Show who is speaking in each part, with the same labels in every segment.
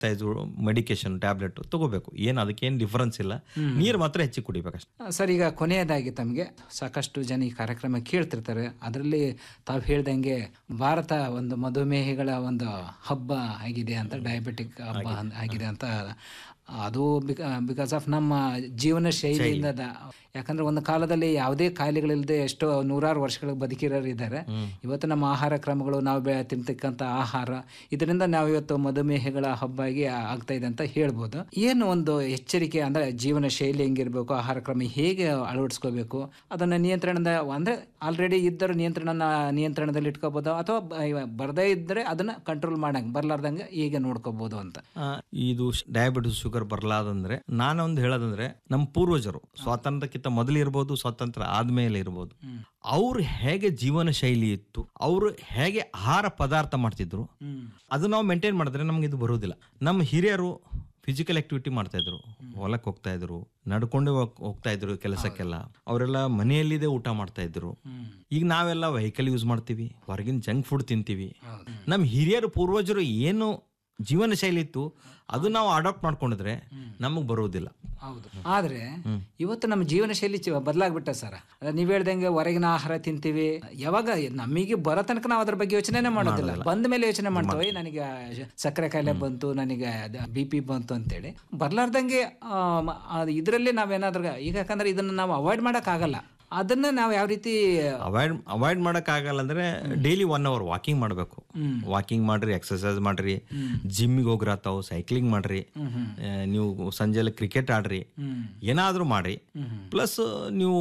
Speaker 1: Size medication tablet ತಗೋಬೇಕು ಏನು ಅದಕ್ಕೇನು ಡಿಫರೆನ್ಸ್ ಇಲ್ಲ ನೀರು ಮಾತ್ರ ಹೆಚ್ಚಿಗೆ ಕುಡಿಬೇಕಷ್ಟೆ
Speaker 2: ಸರ್ ಈಗ ಕೊನೆಯದಾಗಿ ತಮಗೆ ಸಾಕಷ್ಟು ಜನ ಈ ಕಾರ್ಯಕ್ರಮ ಕೇಳ್ತಿರ್ತಾರೆ ಅದರಲ್ಲಿ ತಾವು ಹೇಳ್ದಂಗೆ ಭಾರತ ಒಂದು ಮಧುಮೇಹಿಗಳ ಒಂದು ಹಬ್ಬ ಆಗಿದೆ ಅಂತ ಡಯಾಬಿಟಿಕ್ ಹಬ್ಬ ಅಂತ- ಆಗಿದೆ ಅಂತ ಅದು ಬಿಕಾಸ್ ಆಫ್ ನಮ್ಮ ಜೀವನ ಶೈಲಿಯಿಂದ ದ- ಯಾಕಂದ್ರೆ ಒಂದು ಕಾಲದಲ್ಲಿ ಯಾವುದೇ ಕಾಯಿಲೆಗಳಿಲ್ಲದೆ ಎಷ್ಟೋ ನೂರಾರು ವರ್ಷಗಳ ಬದುಕಿರೋರು ಇದ್ದಾರೆ ಇವತ್ತು ನಮ್ಮ ಆಹಾರ ಕ್ರಮಗಳು ನಾವು ಬೆ ತಿಂತಕ್ಕಂಥ ಆಹಾರ ಇದರಿಂದ ನಾವು ಇವತ್ತು ಮಧುಮೇಹಗಳ ಹಬ್ಬ ಆಗಿ ಆಗ್ತಾ ಇದೆ ಅಂತ ಹೇಳ್ಬೋದು ಏನು ಒಂದು ಎಚ್ಚರಿಕೆ ಅಂದ್ರೆ ಜೀವನ ಶೈಲಿ ಹೆಂಗಿರ್ಬೇಕು ಆಹಾರ ಕ್ರಮ ಹೇಗೆ ಅಳವಡಿಸ್ಕೋಬೇಕು ಅದನ್ನ ನಿಯಂತ್ರಣದ ಅಂದ್ರೆ ಆಲ್ರೆಡಿ ಇದ್ದರೂ ನಿಯಂತ್ರಣ ನಿಯಂತ್ರಣದಲ್ಲಿ ಇಟ್ಕೋಬಹುದು ಅಥವಾ ಬ- ಇವ- ಬರದೇ ಇದ್ದರೆ ಅದನ್ನ ಕಂಟ್ರೋಲ್ ಮಾಡಂಗೆ ಬರ್ಲಾರ್ದಂಗೆ ಹೇಗೆ ನೋಡ್ಕೋಬಹುದು ಅಂತ
Speaker 1: ಆ, ಇದು ಡಯಾಬಿಟಿಸ್ ಶುಗರ್ ಬರಲಾದಂದ್ರೆ ನಾನೊಂದು ಹೇಳೋದಂದ್ರೆ ನಮ್ಮ ಪೂರ್ವಜರು ಸ್ವಾತಂತ್ರ್ಯಕ್ಕಿಂತ ಮೊದಲು ಇರ್ಬೋದು ಸ್ವಾತಂತ್ರ್ಯ ಆದ್ಮೇಲೆ ಇರ್ಬೋದು ಅವ್ರು ಹೇಗೆ ಜೀವನ ಶೈಲಿ ಇತ್ತು ಅವರು ಹೇಗೆ ಆಹಾರ ಪದಾರ್ಥ ಮಾಡ್ತಿದ್ರು ಅದು ನಾವು ಮೇಂಟೈನ್ ಮಾಡಿದ್ರೆ ನಮ್ಗೆ ಇದು ಬರೋದಿಲ್ಲ ನಮ್ಮ ಹಿರಿಯರು ಫಿಸಿಕಲ್ ಆಕ್ಟಿವಿಟಿ ಮಾಡ್ತಾ ಇದ್ರು ಹೊಲಕ್ಕೆ ಹೋಗ್ತಾ ಇದ್ರು ನಡ್ಕೊಂಡು ಹೋಗ್- ಹೋಗ್ತಾ ಇದ್ರು ಕೆಲಸಕ್ಕೆಲ್ಲ ಅವರೆಲ್ಲ ಮನೆಯಲ್ಲಿದೆ ಊಟ ಮಾಡ್ತಾ ಇದ್ರು ಈಗ ನಾವೆಲ್ಲ ವೆಹಿಕಲ್ ಯೂಸ್ ಮಾಡ್ತೀವಿ ಹೊರಗಿನ ಜಂಕ್ ಫುಡ್ ತಿಂತೀವಿ ನಮ್ಮ ಹಿರಿಯರು ಪೂರ್ವಜರು ಏನು ಜೀವನ ಶೈಲಿ ಇತ್ತು ಅದು ನಾವು ಅಡಾಪ್ಟ್ ಮಾಡ್ಕೊಂಡಿದ್ರೆ ನಮಗೆ ಬರೋದಿಲ್ಲ
Speaker 2: ಹೌದು ಆದ್ರೆ ಇವತ್ತು ನಮ್ಮ ಜೀವನ ಶೈಲಿ ಚ- ಬದಲಾಗ್ಬಿಟ್ಟ ಸರ್ ನೀವ್ ಹೇಳ್ದಂಗೆ ಹೊರಗಿನ ಆಹಾರ ತಿಂತೀವಿ ಯಾವಾಗ ನಮಗೆ ಬರೋ ತನಕ ನಾವು ಅದ್ರ ಬಗ್ಗೆ ಯೋಚನೆ ಮಾಡೋದಿಲ್ಲ ಬಂದ ಮೇಲೆ ಯೋಚನೆ ಮಾಡ್ತೇವೆ ನನಗೆ ಸಕ್ಕರೆ ಕಾಯಿಲೆ ಬಂತು ನನಗೆ ಬಿ ಪಿ ಬಂತು ಅಂತೇಳಿ ಬರ್ಲಾರ್ದಂಗೆ ಇದರಲ್ಲಿ ನಾವೇನಾದ್ರೂ ಈಗ ಯಾಕಂದ್ರೆ ಇದನ್ನ ನಾವು ಅವಾಯ್ಡ್ ಮಾಡಕ್ ಆಗಲ್ಲ ಅದನ್ನ ನಾವು ಯಾವ ರೀತಿ
Speaker 1: ಅವಾಯ್ಡ್ ಅವಾಯ್ಡ್ ಆಗಲ್ಲ ಅಂದ್ರೆ ಡೈಲಿ ಒನ್ ಅವರ್ ವಾಕಿಂಗ್ ಮಾಡಬೇಕು ವಾಕಿಂಗ್ ಮಾಡ್ರಿ ಎಕ್ಸರ್ಸೈಸ್ ಮಾಡ್ರಿ ಜಿಮ್ಮಿಗೆ ಹೋಗ್ರಾತಾವ್ ಸೈಕ್ಲಿಂಗ್ ಮಾಡ್ರಿ ಆ, ನೀವು ಸಂಜೆಲ್ಲ ಕ್ರಿಕೆಟ್ ಆಡ್ರಿ ಏನಾದ್ರೂ ಮಾಡಿ ಪ್ಲಸ್ ನೀವು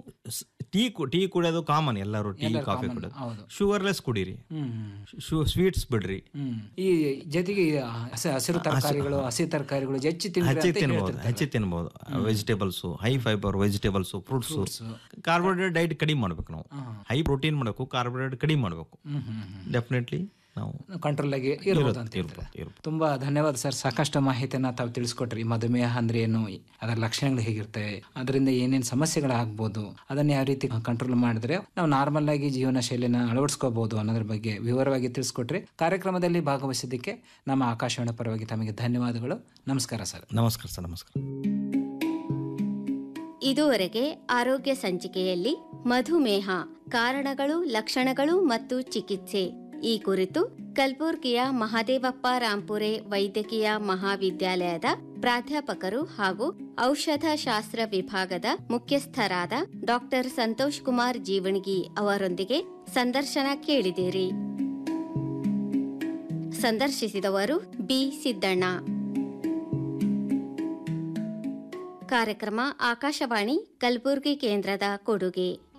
Speaker 1: ಟೀ ಟೀ ಕುಡಿಯೋದು ಕಾಮನ್ ಎಲ್ಲರೂ ಟೀ ಕಾಫಿ ಕುಡಿಯೋದು ಶುಗರ್ಲೆಸ್ ಕುಡೀರಿ ಸ್ವೀಟ್ಸ್ ಬಿಡ್ರಿ
Speaker 2: ಹ್ಮ್ ಈ ಜೊತೆಗೆ ಈ ಹಸಿ- ಹಸಿರು ತರಕಾರಿಗಳು ಹಸಿ ತರಕಾರಿಗಳು ಹೆಚ್ಚು ತಿಂದ್ರೆ
Speaker 1: ಹೆಚ್ಚಿಗೆ
Speaker 2: ಅಂತ
Speaker 1: ತಿನ್ಬೋದು
Speaker 2: ಹೇಳ್ತಿರ್ತಾರೆ.
Speaker 1: ಹೆಚ್ಚಿಗೆ ತಿನ್ಬೋದು vegetables high fibre vegetables fruits carbohydrate diet ಕಡಿಮೆ ಮಾಡ್ಬೇಕು ನಾವು ಹೈ ಪ್ರೋಟೀನ್ ಮಾಡಬೇಕು ಕಾರ್ಬೋಹೈಡ್ರೇಟ್ ಕಡಿಮೆ ಮಾಡಬೇಕು
Speaker 2: ಹ್ಮ್ ಹ್ಮ್ ಹ್ಮ್
Speaker 1: ಡೆಫಿನೆಟ್ಲಿ ನಾವು
Speaker 2: ಕಂಟ್ರೋಲ್ ಆಗಿ ಇರ್ಬೋದು ಅಂತ ಹೇಳ್ತಾರೆ
Speaker 1: ಇರ್ಬೋದು ಇರ್ಬೋದು
Speaker 2: ತುಂಬಾ ಧನ್ಯವಾದ ಸರ್ ಸಾಕಷ್ಟು ಮಾಹಿತಿಯನ್ನ ತಾವು ತಿಳಿಸ್ಕೊಟ್ರಿ ಮಧುಮೇಹ ಅಂದ್ರೆ ಏನು ಅದರ ಲಕ್ಷಣಗಳು ಹೇಗಿರ್ತವೆ ಅದರಿಂದ ಏನೇನು ಸಮಸ್ಯೆಗಳಾಗ್ಬೋದು ಅದನ್ನ ಯಾವ ರೀತಿ ಕಂಟ್ರೋಲ್ ಮಾಡಿದ್ರೆ ನಾವು ನಾರ್ಮಲ್ ಆಗಿ ಜೀವನ ಶೈಲಿನ ಅಳವಡಿಸ್ಕೋಬಹುದು ಅನ್ನೋದ್ರ ಬಗ್ಗೆ ವಿವರವಾಗಿ ತಿಳಿಸ್ಕೊಟ್ರಿ ಕಾರ್ಯಕ್ರಮದಲ್ಲಿ ಭಾಗವಹಿಸಿದ್ದಕ್ಕೆ ನಮ್ಮ ಆಕಾಶವಾಣಿ ಪರವಾಗಿ ತಮಗೆ ಧನ್ಯವಾದಗಳು ನಮಸ್ಕಾರ ಸರ್
Speaker 1: ನಮಸ್ಕಾರ ಸರ್ ನಮಸ್ಕಾರ
Speaker 3: ಇದುವರೆಗೆ ಆರೋಗ್ಯ ಸಂಚಿಕೆಯಲ್ಲಿ ಮಧುಮೇಹ ಕಾರಣಗಳು ಲಕ್ಷಣಗಳು ಮತ್ತು ಚಿಕಿತ್ಸೆ ಈ ಕುರಿತು ಕಲಬುರ್ಗಿಯ ಮಹಾದೇವಪ್ಪ ರಾಂಪುರೆ ವೈದ್ಯಕೀಯ ಮಹಾವಿದ್ಯಾಲಯದ ಪ್ರಾಧ್ಯಾಪಕರು ಹಾಗೂ ಔಷಧ ಶಾಸ್ತ್ರ ವಿಭಾಗದ ಮುಖ್ಯಸ್ಥರಾದ ಡಾಕ್ಟರ್ ಸಂತೋಷ್ ಕುಮಾರ್ ಜೀವಣಗಿ ಅವರೊಂದಿಗೆ ಸಂದರ್ಶನ ಕೇಳಿದಿರಿ ಸಂದರ್ಶಿಸಿದವರು ಬಿ ಸಿದ್ದಣ್ಣ ಕಾರ್ಯಕ್ರಮ ಆಕಾಶವಾಣಿ ಕಲಬುರಗಿ ಕೇಂದ್ರದ ಕೊಡುಗೆ